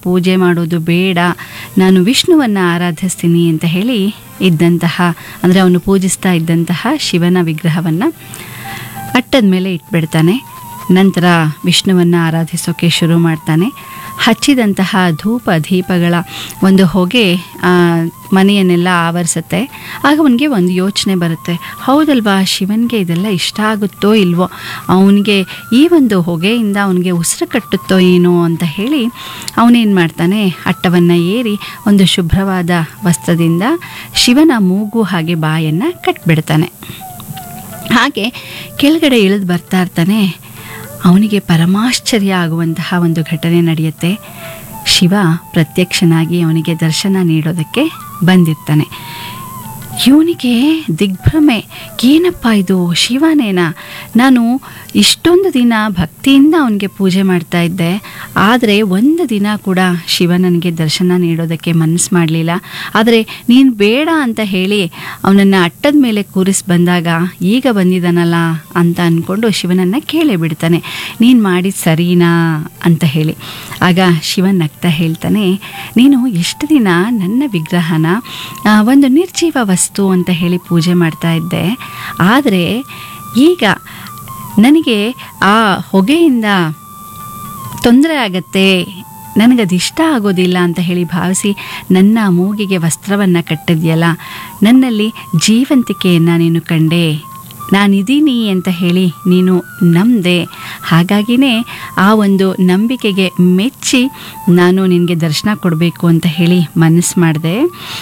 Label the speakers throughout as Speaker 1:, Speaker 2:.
Speaker 1: ಪೂಜೆ ಮಾಡೋದು ಬೇಡ ನಾನು ವಿಷ್ಣುವನ್ನು ಆರಾಧಿಸ್ತೀನಿ ಅಂತ ಹೇಳಿ ಇದ್ದಂತಹ ಅಂದರೆ ಅವನು ಪೂಜಿಸ್ತಾ ಇದ್ದಂತಹ ಶಿವನ ವಿಗ್ರಹವನ್ನು ಅಟ್ಟದ ಮೇಲೆ ಇಟ್ಬಿಡ್ತಾನೆ ನಂತರ ವಿಷ್ಣುವನ್ನು ಆರಾಧಿಸೋಕೆ ಶುರು ಮಾಡ್ತಾನೆ ಹಚ್ಚಿದಂತಹ ಧೂಪ ದೀಪಗಳ ಒಂದು ಹೊಗೆ ಆ, ಮನೆಯನ್ನೆಲ್ಲ ಆವರಿಸುತ್ತೆ ಆಗ ಅವನಿಗೆ ಒಂದು ಯೋಚನೆ ಬರುತ್ತೆ ಹೌದಲ್ವಾ ಶಿವನಿಗೆ ಇದೆಲ್ಲ ಇಷ್ಟ ಆಗುತ್ತೋ ಇಲ್ವೋ ಅವನಿಗೆ ಈ ಒಂದು ಹೊಗೆಯಿಂದ ಅವನಿಗೆ ಉಸಿರು ಕಟ್ಟುತ್ತೋ ಏನೋ ಅಂತ ಹೇಳಿ ಅವನೇನು ಮಾಡ್ತಾನೆ ಅಟ್ಟವನ್ನು ಏರಿ ಒಂದು ಶುಭ್ರವಾದ ವಸ್ತ್ರದಿಂದ ಶಿವನ ಮೂಗು ಹಾಗೆ ಬಾಯನ್ನು ಕಟ್ಬಿಡ್ತಾನೆ ಹಾಗೆ ಕೆಳಗಡೆ ಇಳಿದು ಬರ್ತಾ ಇರ್ತಾನೆ ಅವನಿಗೆ ಪರಮಾಶ್ಚರ್ಯ ಆಗುವಂತಹ ಒಂದು ಘಟನೆ ನಡೆಯುತ್ತೆ ಶಿವ ಪ್ರತ್ಯಕ್ಷನಾಗಿ ಅವನಿಗೆ ದರ್ಶನ ನೀಡೋದಕ್ಕೆ ಬಂದಿರ್ತಾನೆ ಇವನಿಗೆ ದಿಗ್ಭ್ರಮೆ ಏನಪ್ಪ ಇದು ಶಿವನೇನಾ ನಾನು ಇಷ್ಟೊಂದು ದಿನ ಭಕ್ತಿಯಿಂದ ಅವನಿಗೆ ಪೂಜೆ ಮಾಡ್ತಾ ಇದ್ದೆ ಆದರೆ ಒಂದು ದಿನ ಕೂಡ ಶಿವ ನನಗೆ ದರ್ಶನ ನೀಡೋದಕ್ಕೆ ಮನಸ್ಸು ಮಾಡಲಿಲ್ಲ ಆದರೆ ನೀನು ಬೇಡ ಅಂತ ಹೇಳಿ ಅವನನ್ನು ಅಟ್ಟದ ಮೇಲೆ ಕೂರಿಸಿ ಬಂದಾಗ ಈಗ ಬಂದಿದ್ದಾನಲ್ಲ ಅಂತ ಅಂದ್ಕೊಂಡು ಶಿವನನ್ನು ಕೇಳೇ ಬಿಡ್ತಾನೆ ನೀನು ಮಾಡಿದ ಸರಿನಾ ಅಂತ ಹೇಳಿ ಆಗ ಶಿವನ್ ನಗ್ತಾ ಹೇಳ್ತಾನೆ ನೀನು ಎಷ್ಟು ದಿನ ನನ್ನ ವಿಗ್ರಹನ ಆ, ಒಂದು ನಿರ್ಜೀವ ವಸ್ತು ಅಂತ ಹೇಳಿ ಪೂಜೆ ಮಾಡ್ತಾ ಇದ್ದೆ ಆದರೆ ಈಗ ನನಗೆ ಆ ಹೊಗೆಯಿಂದ ತೊಂದರೆ ಆಗತ್ತೆ ನನಗದು ಇಷ್ಟ ಆಗೋದಿಲ್ಲ ಅಂತ ಹೇಳಿ ಭಾವಿಸಿ ನನ್ನ ಮೂಗಿಗೆ ವಸ್ತ್ರವನ್ನು ಕಟ್ಟಿದ್ಯಲ್ಲ ನನ್ನಲ್ಲಿ ಜೀವಂತಿಕೆಯನ್ನು ನೀನು ಕಂಡೆ ನಾನಿದ್ದೀನಿ ಅಂತ ಹೇಳಿ ನೀನು ನಂಬದೆ ಹಾಗಾಗಿನೇ ಆ ಒಂದು ನಂಬಿಕೆಗೆ ಮೆಚ್ಚಿ ನಾನು ನಿನಗೆ ದರ್ಶನ ಕೊಡಬೇಕು ಅಂತ ಹೇಳಿ ಮನಸ್ಸು ಮಾಡಿದೆ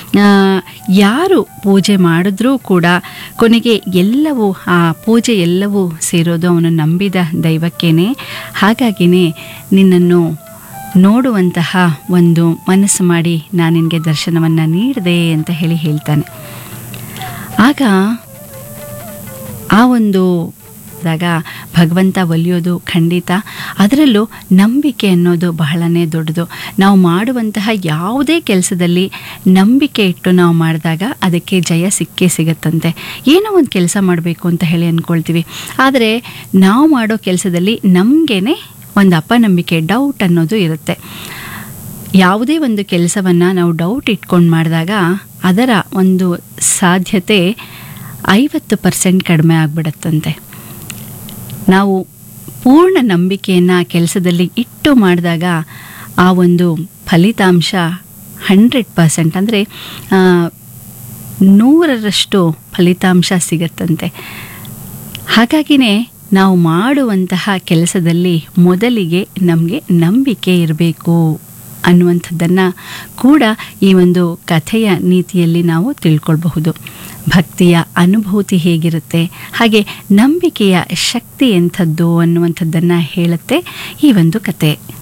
Speaker 1: ಯಾರು ಪೂಜೆ ಮಾಡಿದ್ರೂ ಕೂಡ ಕೊನೆಗೆ ಎಲ್ಲವೂ ಆ ಪೂಜೆ ಎಲ್ಲವೂ ಸೇರೋದು ಅವನು ನಂಬಿದ ದೈವಕ್ಕೇನೆ ಹಾಗಾಗಿನೇ ನಿನ್ನನ್ನು ನೋಡುವಂತಹ ಒಂದು ಮನಸ್ಸು ಮಾಡಿ ನಾನು ನಿನಗೆ ದರ್ಶನವನ್ನು ನೀಡಿದೆ ಅಂತ ಹೇಳಿ ಹೇಳ್ತಾನೆ ಆಗ ಆ ಒಂದು ದಾಗ ಭಗವಂತ ಒಲಿಯೋದು ಖಂಡಿತ ಅದರಲ್ಲೂ ನಂಬಿಕೆ ಅನ್ನೋದು ಬಹಳನೇ ದೊಡ್ಡದು ನಾವು ಮಾಡುವಂತಹ ಯಾವುದೇ ಕೆಲಸದಲ್ಲಿ ನಂಬಿಕೆ ಇಟ್ಟು ನಾವು ಮಾಡಿದಾಗ ಅದಕ್ಕೆ ಜಯ ಸಿಕ್ಕೇ ಸಿಗತ್ತಂತೆ ಏನೋ ಒಂದು ಕೆಲಸ ಮಾಡಬೇಕು ಅಂತ ಹೇಳಿ ಅಂದ್ಕೊಳ್ತೀವಿ ಆದರೆ ನಾವು ಮಾಡೋ ಕೆಲಸದಲ್ಲಿ ನಮಗೇನೆ ಒಂದು ಅಪನಂಬಿಕೆ ಡೌಟ್ ಅನ್ನೋದು ಇರುತ್ತೆ ಯಾವುದೇ ಒಂದು ಕೆಲಸವನ್ನು ನಾವು ಡೌಟ್ ಇಟ್ಕೊಂಡು ಮಾಡಿದಾಗ ಅದರ ಒಂದು ಸಾಧ್ಯತೆ ಐವತ್ತು ಪರ್ಸೆಂಟ್ ಕಡಿಮೆ ಆಗಿಬಿಡತ್ತಂತೆ ನಾವು ಪೂರ್ಣ ನಂಬಿಕೆಯನ್ನು ಕೆಲಸದಲ್ಲಿ ಇಟ್ಟು ಮಾಡಿದಾಗ ಆ ಒಂದು ಫಲಿತಾಂಶ ಹಂಡ್ರೆಡ್ ಪರ್ಸೆಂಟ್ ಅಂದರೆ ನೂರರಷ್ಟು ಫಲಿತಾಂಶ ಸಿಗತ್ತಂತೆ ಹಾಗಾಗಿನೇ ನಾವು ಮಾಡುವಂತಹ ಕೆಲಸದಲ್ಲಿ ಮೊದಲಿಗೆ ನಮಗೆ ನಂಬಿಕೆ ಇರಬೇಕು ಅನ್ನುವಂಥದ್ದನ್ನು ಕೂಡ ಈ ಒಂದು ಕಥೆಯ ನೀತಿಯಲ್ಲಿ ನಾವು ತಿಳ್ಕೊಳ್ಬಹುದು ಭಕ್ತಿಯ ಅನುಭೂತಿ ಹೇಗಿರುತ್ತೆ ಹಾಗೆ ನಂಬಿಕೆಯ ಶಕ್ತಿ ಎಂಥದ್ದು ಅನ್ನುವಂಥದ್ದನ್ನು ಹೇಳುತ್ತೆ ಈ ಒಂದು ಕತೆ